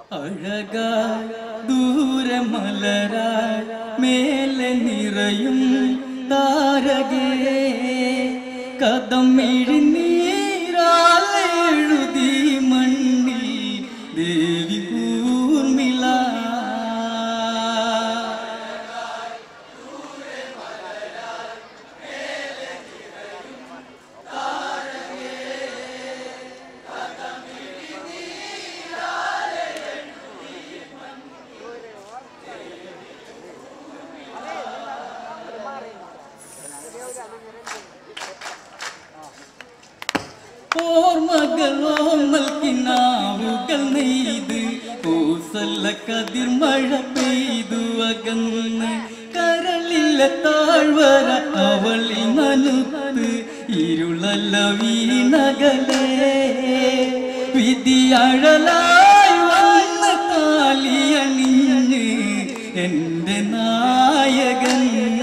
അഴകായി ദൂരെ മലരായി മേലെ നിറയും താരകേ കഥം എഴുന്നീരാലെ എഴുതി മണ്ണിൽ ദേവി കൂർമിള ഓർമ്മകളോമൽ കിനാവുകൾ നെയ്ത് പൂസല്ല കതിർ മഴ പെയ്തു അകന്ന് കരളിലെ താഴ്വര അവളി നനുത്ത് ഇരുളല്ല വീണകലേ വിധി അഴലായി വന്ന് താലിയണിഞ്ഞ് എൻ്റെ നായകൻ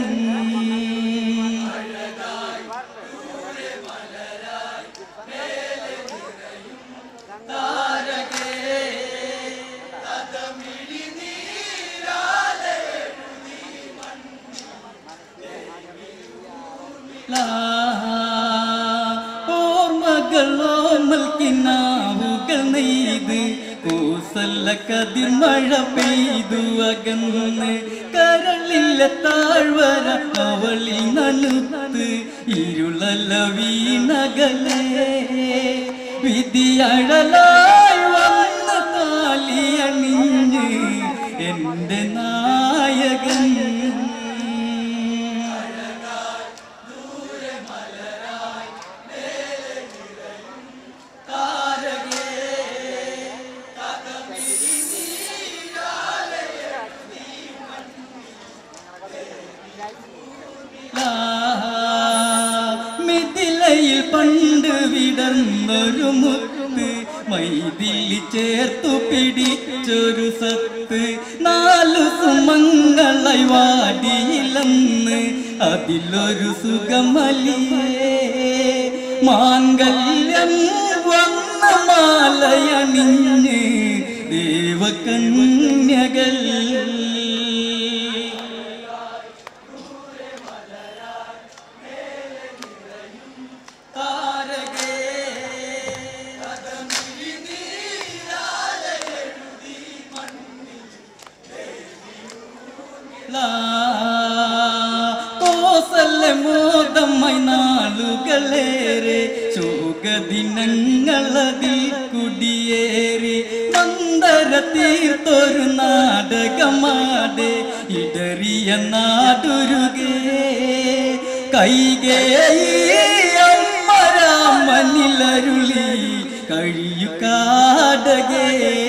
ഓർമ്മകളോമൽ കിനാവുകൾ നെയ്ത് കൂസല്ല കതിർ മഴ പെയ്തു അകന്ന് കരളിലെ താഴ്വര അവളി നനുത്ത് ഇരുളല്ല വീണകലേ വിധി അഴലായി വന്ന് താലിയണിഞ്ഞ് എൻ്റെ നായകൻ മിഥിലയിൽ പണ്ട് വിടർന്നൊരു മുത്ത് മൈതിലി ചേർത്തു പിടിച്ചൊരു സത്ത് നാലു സുമങ്ങളായി വാടിയിലെന്ന് അതിലൊരു സുഖമലിയേ മാംഗല്യം വന്ന മാലയണിഞ്ഞ് ദേവകന്യകൾ കോസല്ല മോദമായി നാളുകളേറെ ശോകദിനങ്ങളതിൽ കുടിയേറി മന്ദര തീർത്തൊരു നാടകമാടെ ഇടറിയ നാടുരുകേ കൈകേയമ്മരാമനിലരുളി കഴിയു കാടകേ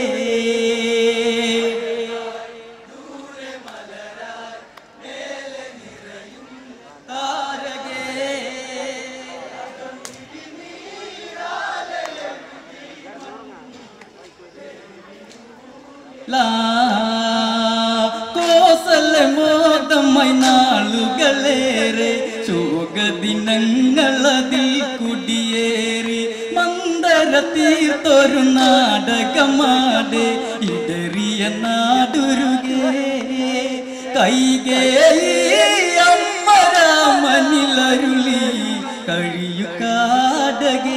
ലാ കോസല മോദമായി നാളുകളേറെ ശോകദിനങ്ങളതിൽ കുടിയേറി മന്ദര തീർത്തൊരു നാടകമാടെ ഇടറിയ നാടുരുകേ കൈകേ അമ്മരാമനിലരുളി കഴിയു കാടകേ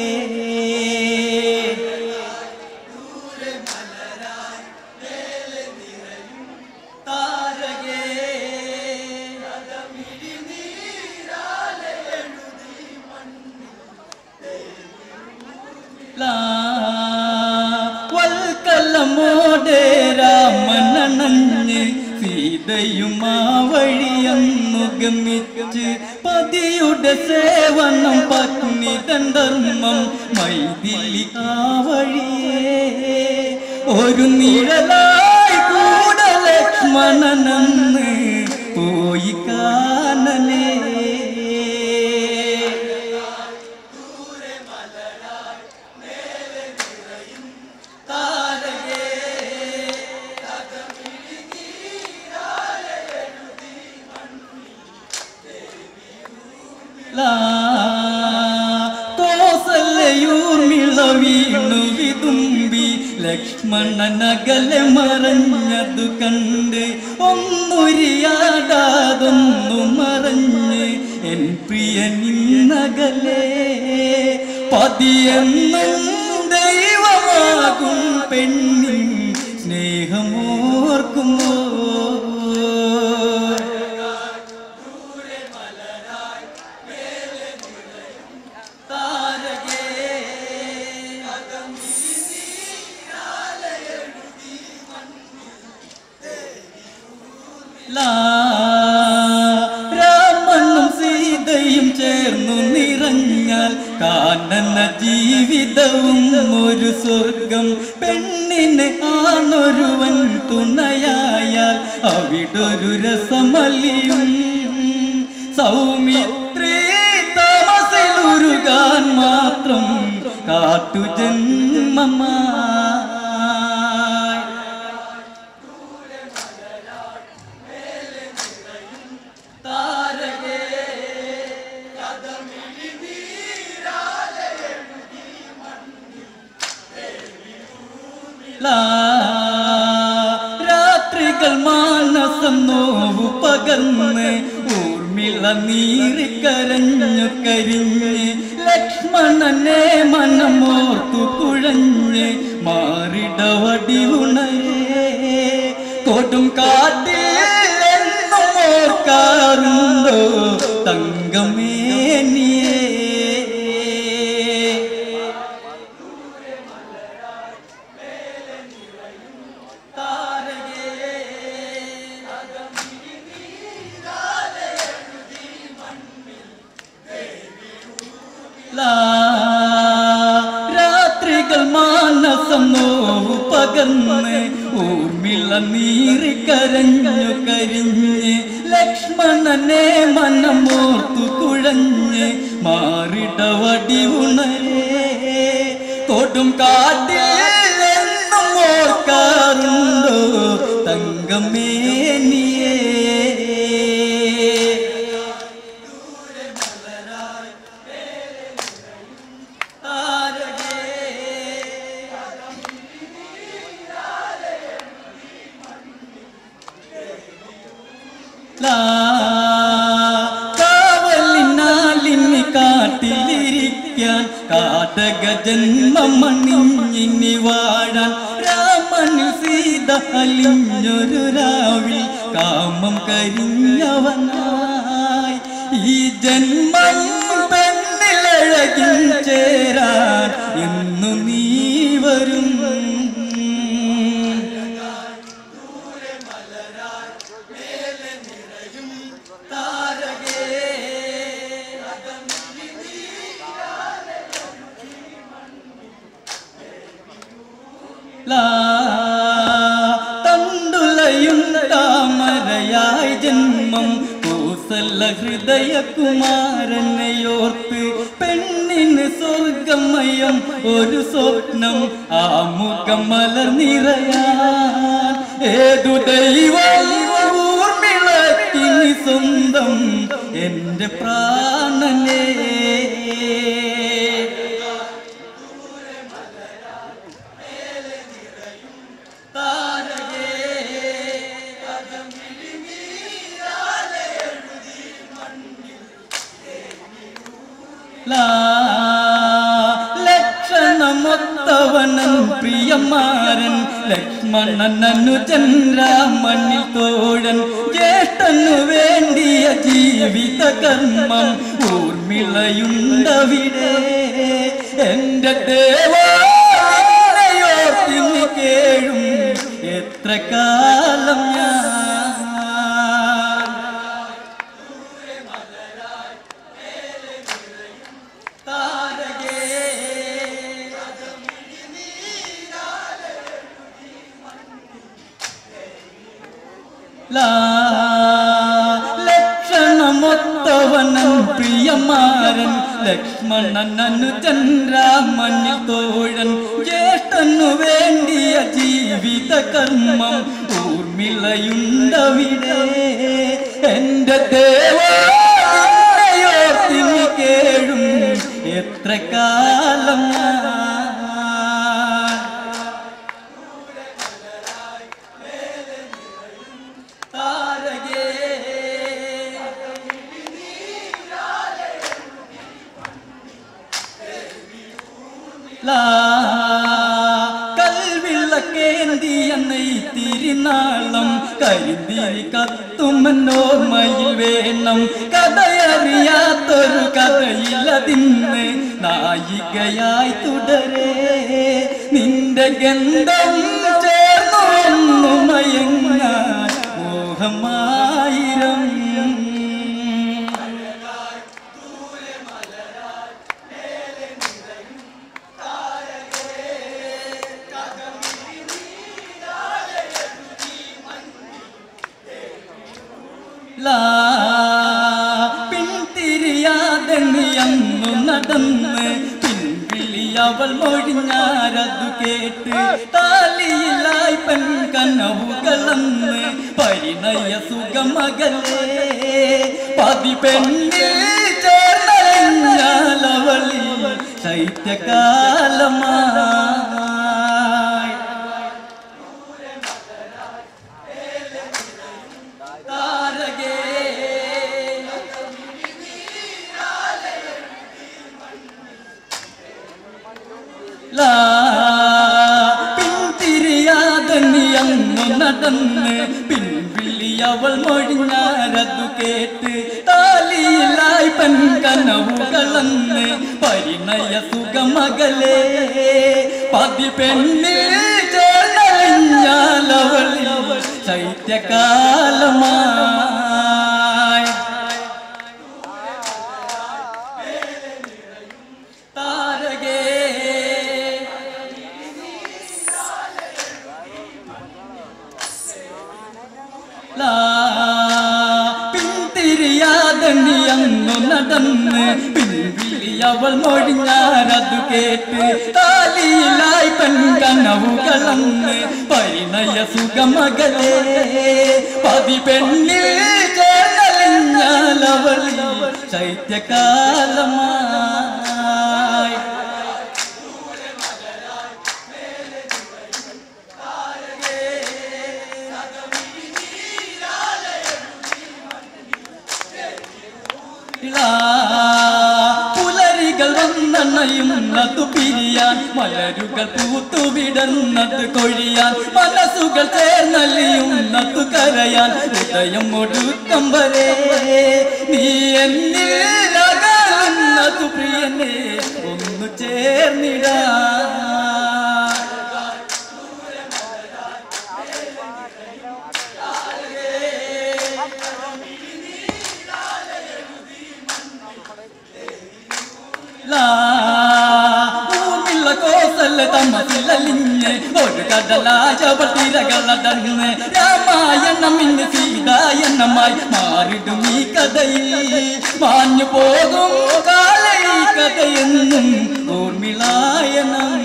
താരകേ വൽക്കലമോടെ രാമനണഞ്ഞ് സീതയും ആ വഴിയന്നു ഗമിച്ച് പതിയുടെ സേവനം പത്നി ധർമ്മം മൈതിലി ആ വഴിയേ ഒരു നിഴലായി കൂടെ ലക്ഷ്മണനെന്ന് പോയി കാനലേ കോസല്ലയൂർ മിള വീണു വിതുമ്പി ലക്ഷ്മണനകലെ മറഞ്ഞതു കണ്ട് ഒന്നുരിയാടാതൊന്നു മറഞ്ഞ് എൻ പ്രിയനിന്നകലെ പതിയെന്നും ദൈവമാകും പെണ്ണിൻ സ്നേഹമോർക്കുമോ ലാ, രാമനും സീതയും ചേർന്നു നിറഞ്ഞാൽ കാനന ജീവിതവും ഒരു സ്വർഗം പെണ്ണിന് ആണൊരുവൻ തുണയായാൽ അവിടൊരു രസമലിയും സൗമിത്രി താമസിലുരുകാൻ മാത്രം കാട്ടുജന്മമായി താരകേ ലാ, രാത്രികൾ മാനസം നോവു പകർന്ന് ഊർമിള നീറിക്കരഞ്ഞു കരിഞ്ഞ് ലക്ഷ്മണനെ മനമോർത്തു കുഴഞ്ഞ് മാറിടവടി ഉണരേ കൊടും കാട്ടിൽ എന്നും ഓർക്കാറുണ്ടോ തങ്കമേനിയേ ലാ, രാത്രികൾ മാനസം നോവു പകർന്ന് ഊർമിള നീറിക്കരഞ്ഞു കരിഞ്ഞ് ലക്ഷ്മണനെ മനമോർത്തു കുഴഞ്ഞ് മാറിടവടി ഉണരേ കൊടും കാട്ടിൽ എന്നും ഓർക്കാറുണ്ടോ തങ്കമേനിയേ ലാ, കാവലിനാലിനി കാട്ടിലിരിക്കാൻ കാട്ടക ജന്മമണിഞ്ഞിനി വാഴാൻ രാമന് സീത അലിഞ്ഞൊരു രാവിൽ കാമം കരിഞ്ഞവനായി ഈ ജന്മം പെണ്ണിലഴകിൽ ചേരാൻ എന്നു നീ വരും ലാ, തണ്ടുലയും താമരയായി ജന്മം കോസല ഹൃദയ കുമാരനെയോർത്ത് പെണ്ണിന് സ്വർഗമയം ഒരു സ്വപ്നം ആ മുഖം മലർനിറയാൻ ഏതു ദൈവം ഊർമിളക്കിനി സ്വന്തം എന്റെ പ്രാണനേ ലാ, ലക്ഷണമൊത്തവനൻ പ്രിയമാരൻ ലക്ഷ്മണൻ അനുജൻ രാമനിൽ തോഴൻ ജ്യേഷ്ഠനു വേണ്ടിയ ജീവിത കർമ്മം ഊർമിളയുണ്ടവിടെ എന്റെ ദേവാലയോർത്തിനി കേഴും എത്ര കാലം ഞാൻ ലാ, ലക്ഷണമൊത്തവനൻ പ്രിയമാരൻ ലക്ഷ്മണൻ അനുജൻ രാമനിൽ തോഴൻ ജ്യേഷ്ഠനു വേണ്ടിയ ജീവിത കർമ്മം ഊർമിളയുണ്ടവിടെ എന്റെ ദേവോർത്തിനി കേഴും എത്ര കാലം ഞാൻ തിരുനാളം കരിന്തിരി കത്തുമെന്നോർമ്മയിൽ വേണം കഥയറിയാത്തൊരു കഥയില്ലതിന്ന് നായികയായി തുടരേ നിന്റെ ഗന്ധം ചേർന്നു മയങ്ങാൻ മോഹമായിരം ലാ പിന്തിരിയാതെ നീയന്നു നടന്ന് പിൻവിളി അവൾ മൊഴിഞ്ഞാരതു കേട്ട് താലിയിലായി പെൺ കനവുകളന്ന് പരിണയ സുഖമകലേ പതി പെണ്ണിൽ ചേർന്നവളി ശൈത്യകാലമായി താരകേ ലാ പിന്തിരിയാതെ നീയങ്ങു നടന്ന് പിൻവിളി അവൾ മൊഴിഞ്ഞാരതു കേട്ട് താലിയിലായി പെൺ കനവുകളന്ന് പരിണയ സുഖമകലേ പതി പെണ്ണിൽ ചേർന്നലിഞ്ഞാലവളിൽ ശൈത്യകാലമായി താരകേ ലാ പിന്തിരിയാതെ നീയങ്ങു നടന്ന് പിൻവിളി അവൾ മൊഴിഞ്ഞാരതു കേട്ട് താലിയിലായി പെൺ കനവുകളന്ന് പരിണയ സുഖമകലേ പതി പെണ്ണിൽ ചേർന്നലിഞ്ഞാലവളി ശൈത്യകാലമായി ഇളാ പുലരികൾ വന്നണയുന്നതു പിരിയാൻ മലരുകൾ പൂത്തുവിടുന്നത് കൊഴിയാൻ മനസ്സുകൾ ചേർന്നലിയുന്നതു കരയാൻ ഹൃദയം ഒടുക്കം വരെ നീ എന്നിൽ അകലുന്നതു പ്രിയനെ ഒന്നു ചേർന്നിടാ ലാ ഊമില്ല കോസല്ല തമസിലലിഞ്ഞ് ഒരു കടലാജവൾ തിരകളടങ്ങ് രാമായണം ഇന്ന് സീതായണമായി മാറിടും ഈ കഥയിൽ മാഞ്ഞു പോകും കാല ഈ കഥയെന്നും ഊർമിളായണം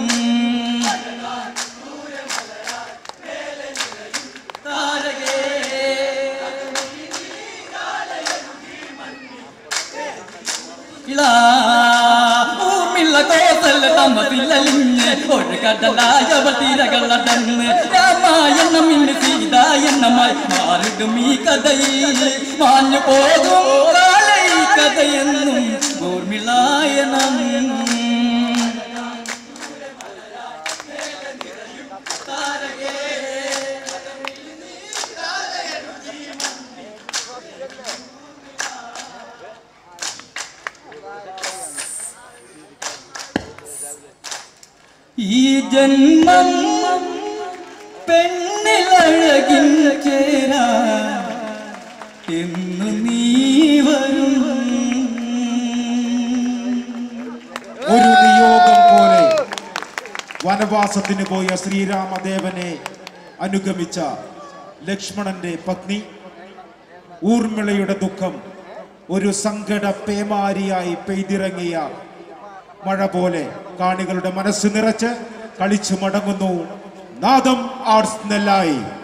ഇളാ ഭൂമിയുള്ള കോസല്ല തമസിലലിഞ്ഞ് ഒരു കടലായവൾ തിരകളടങ്ങ് രാമായണം ഇന്ന് സീതായണമായി മാറിടും ഈ കഥയിൽ മാഞ്ഞു പോകും കാല ഈ കഥയെന്നും ഊർമിളായണം ഈ ജന്മം പെണ്ണിലഴകിൻ ചേരാ എന്ന് നീ വരും ഒരു നിയോഗം പോലെ വനവാസത്തിന് പോയ ശ്രീരാമദേവനെ അനുഗമിച്ച ലക്ഷ്മണന്റെ പത്നി ഊർമിളയുടെ ദുഃഖം ഒരു സങ്കട പേമാരിയായി പെയ്തിറങ്ങിയ മഴ പോലെ കാണികളുടെ മനസ്സ് നിറച്ച് കളിച്ചു മടങ്ങുന്നു നാദം ആർട്സ് നെല്ലായി